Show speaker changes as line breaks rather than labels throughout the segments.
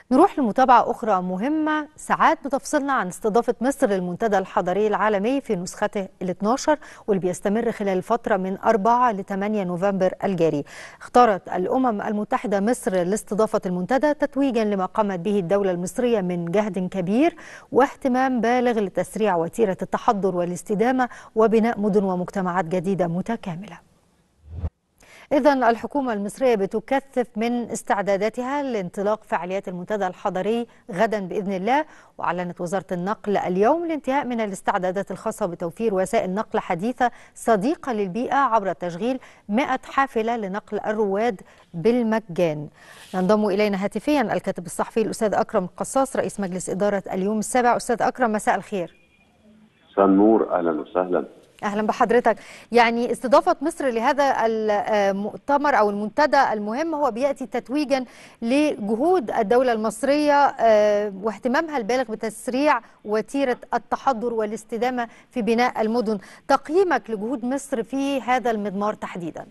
نروح لمتابعة أخرى مهمة ساعات بتفصلنا عن استضافة مصر للمنتدى الحضري العالمي في نسخته ال 12 واللي بيستمر خلال الفترة من 4 ل 8 نوفمبر الجاري. اختارت الأمم المتحدة مصر لاستضافة المنتدى تتويجا لما قامت به الدولة المصرية من جهد كبير واهتمام بالغ لتسريع وتيرة التحضر والاستدامة وبناء مدن ومجتمعات جديدة متكاملة. إذا الحكومة المصرية بتكثف من استعداداتها لانطلاق فعاليات المنتدى الحضري غدا بإذن الله وأعلنت وزارة النقل اليوم الانتهاء من الاستعدادات الخاصة بتوفير وسائل نقل حديثة صديقة للبيئة عبر تشغيل 100 حافلة لنقل الرواد بالمجان ينضم إلينا هاتفيا الكاتب الصحفي الأستاذ أكرم القصاص رئيس مجلس إدارة اليوم السابع أستاذ أكرم مساء الخير
مساء النور أهلا وسهلا
اهلا بحضرتك يعني استضافه مصر لهذا المؤتمر او المنتدى المهم هو بياتي تتويجا لجهود الدوله المصريه واهتمامها البالغ بتسريع وتيره التحضر والاستدامه في بناء المدن تقييمك لجهود مصر في هذا المضمار تحديدا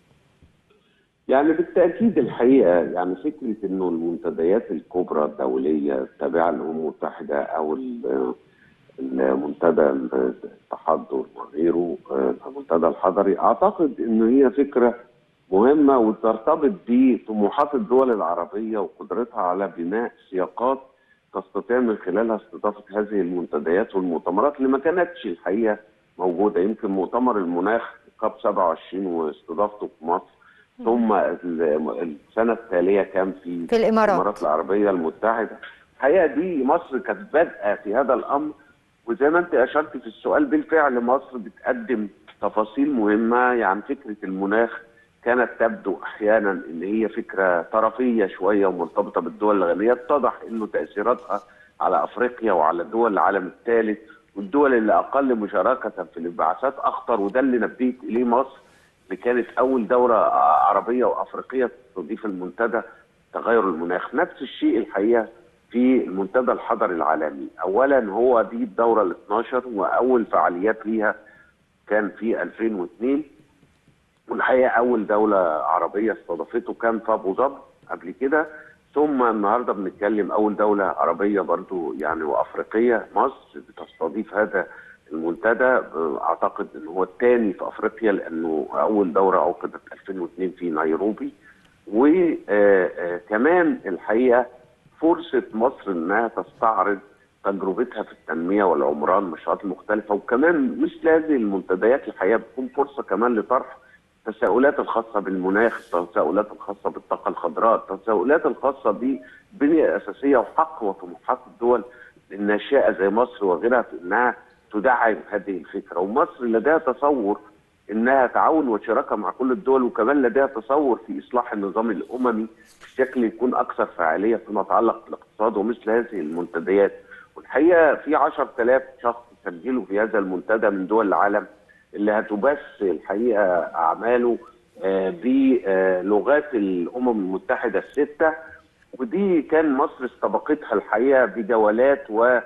يعني بالتاكيد الحقيقه يعني فكره انه المنتديات الكبرى الدوليه التابعه للامم المتحده او المنتدى التحضر وغيره المنتدى الحضري اعتقد انه هي فكره مهمه وترتبط بطموحات الدول العربيه وقدرتها على بناء سياقات تستطيع من خلالها استضافه هذه المنتديات والمؤتمرات اللي ما كانتش الحقيقه موجوده يمكن مؤتمر المناخ كاب 27 واستضافته في مصر ثم السنه التاليه كان في,
في الامارات
الامارات العربيه المتحده الحقيقه دي مصر كانت بادئه في هذا الامر وزي ما انت اشرت في السؤال بالفعل مصر بتقدم تفاصيل مهمه يعني فكره المناخ كانت تبدو احيانا ان هي فكره طرفيه شويه ومرتبطه بالدول الغنيه اتضح انه تاثيراتها على افريقيا وعلى دول العالم الثالث والدول اللي اقل مشاركه في الانبعاثات اخطر وده اللي نبهت اليه مصر اللي كانت اول دوله عربيه وافريقيه تستضيف المنتدى تغير المناخ نفس الشيء الحقيقه في المنتدى الحضري العالمي اولا هو دي الدوره ال 12 واول فعاليات ليها كان في 2002 والحقيقه اول دوله عربيه استضافته كان في ابو ظبي قبل كده ثم النهارده بنتكلم اول دوله عربيه برضو يعني وافريقيه مصر بتستضيف هذا المنتدى اعتقد ان هو الثاني في افريقيا لانه اول دوره عقدت 2002 في نيروبي وكمان الحقيقه فرصه مصر انها تستعرض تجربتها في التنميه والعمران مشروعات مختلفه وكمان مثل هذه المنتديات الحقيقه بتكون فرصه كمان لطرح التساؤلات الخاصه بالمناخ، التساؤلات الخاصه بالطاقه الخضراء، التساؤلات الخاصه ببنيه اساسيه وحق وطموحات الدول الناشئه زي مصر وغيرها في انها تدعم هذه الفكره، ومصر لديها تصور انها تعاون وشراكه مع كل الدول وكمان لديها تصور في اصلاح النظام الاممي بشكل يكون اكثر فعاليه فيما يتعلق بالاقتصاد ومثل هذه المنتديات والحقيقه في 10000 شخص سجلوا في هذا المنتدى من دول العالم اللي هتبث الحقيقه اعماله بلغات الامم المتحده السته ودي كان مصر استبقتها الحقيقه بجولات و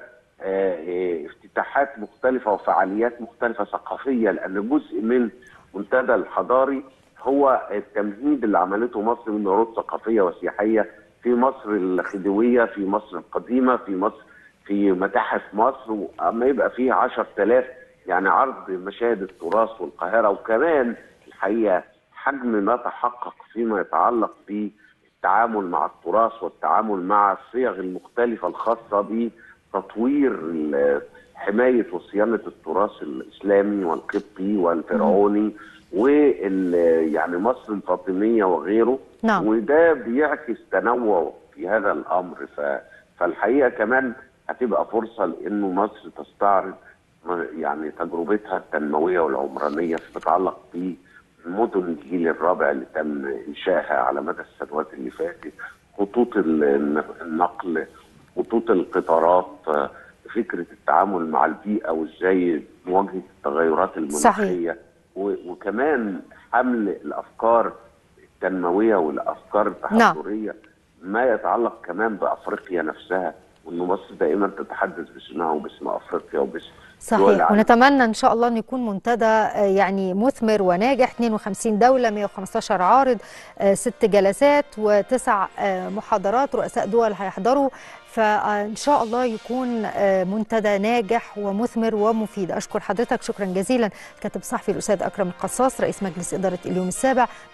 افتتاحات مختلفة وفعاليات مختلفة ثقافية لأن جزء من منتدى الحضاري هو التمهيد اللي عملته مصر من عروض ثقافية وسياحية في مصر الخديوية في مصر القديمة في مصر في متاحف مصر أما يبقى فيه 10000 يعني عرض مشاهد التراث والقاهرة وكمان الحقيقة حجم ما تحقق فيما يتعلق بالتعامل مع التراث والتعامل مع الصيغ المختلفة الخاصة ب تطوير حمايه وصيانه التراث الاسلامي والقبطي والفرعوني وال يعني مصر الفاطميه وغيره
نعم.
وده بيعكس تنوع في هذا الامر ف... فالحقيقه كمان هتبقى فرصه لانه مصر تستعرض يعني تجربتها التنمويه والعمرانيه فيما يتعلق بمدن الجيل الرابع اللي تم انشائها على مدى السنوات اللي فاتت خطوط النقل خطوط القطارات فكره التعامل مع البيئه وازاي مواجهه التغيرات المناخيه وكمان حمل الافكار التنمويه والافكار التحضريه نعم. ما يتعلق كمان بافريقيا نفسها وان مصر دائما تتحدث باسمها وباسم افريقيا وباسم دول
صحيح
العالم.
ونتمنى ان شاء الله ان يكون منتدى آه، يعني مثمر وناجح 52 دوله 115 عارض آه، ست جلسات وتسع آه، محاضرات رؤساء دول هيحضروا فان شاء الله يكون آه، منتدى ناجح ومثمر ومفيد اشكر حضرتك شكرا جزيلا الكاتب الصحفي الاستاذ اكرم القصاص رئيس مجلس اداره اليوم السابع